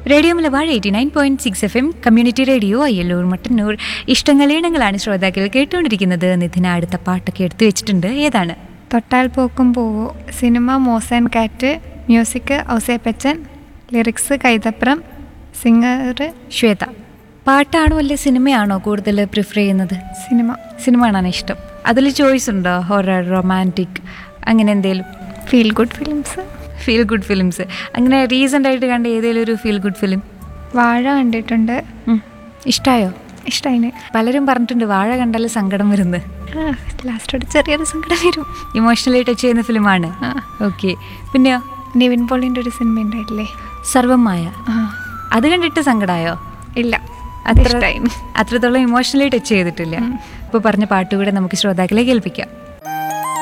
Radio Malabar eighty nine point six F M community radio Ayyallur Mattannur ഇഷ്ടങ്ങൾ ഈണങ്ങളാണ് ശ്രോതാക്കൾ കേട്ടുകൊണ്ടിരിക്കുന്നത് നിധിന അടുത്ത പാട്ടൊക്കെ എടുത്തു വെച്ചിട്ടുണ്ട് ഏതാണ് തൊട്ടാൽ പോക്കും പോവോ cinema Moz and Cat music Ouseppachan lyrics Kaithapram singer Shweta പാട്ടാണോ അല്ലെ സിനിമയാണോ കൂടുതൽ പ്രിഫർ ചെയ്യുന്നത് സിനിമ സിനിമ കാണാൻ ഇഷ്ടം അതിൽ ചോയ്സ് ഉണ്ടോ ഹൊറർ റൊമാൻറ്റിക് അങ്ങനെ എന്തെങ്കിലും feel good films feel good films അങ്ങനെ റീസെൻ്റ് ആയിട്ട് കണ്ട ഏതെങ്കിലും ഒരു ഫീൽ ഗുഡ് ഫിലിം വാഴ കണ്ടിട്ടുണ്ട് ഇഷ്ടമായോ ഇഷ്ടമായിന് പലരും പറഞ്ഞിട്ടുണ്ട് വാഴ കണ്ടാൽ സങ്കടം വരുന്നത് ലാസ്റ്റ് ഒരു ചെറിയൊരു സങ്കടം വരും ഇമോഷണലി ടച്ച് ചെയ്യുന്ന ഫിലിമാണ് ആ. ഓക്കെ പിന്നെയോ നിവിൻ പോളിൻ്റെ ഒരു സിനിമ ഉണ്ടായിട്ടില്ലേ സർവമായ ആ അത് കണ്ടിട്ട് സങ്കടമായോ ഇല്ല അത്ര ഇഷ്ടമായി അത്രത്തോളം ഇമോഷണലി ടച്ച് ചെയ്തിട്ടില്ല ഇപ്പോൾ പറഞ്ഞ പാട്ടുകൂടെ നമുക്ക് ശ്രോതാക്കളെ കേൾപ്പിക്കാം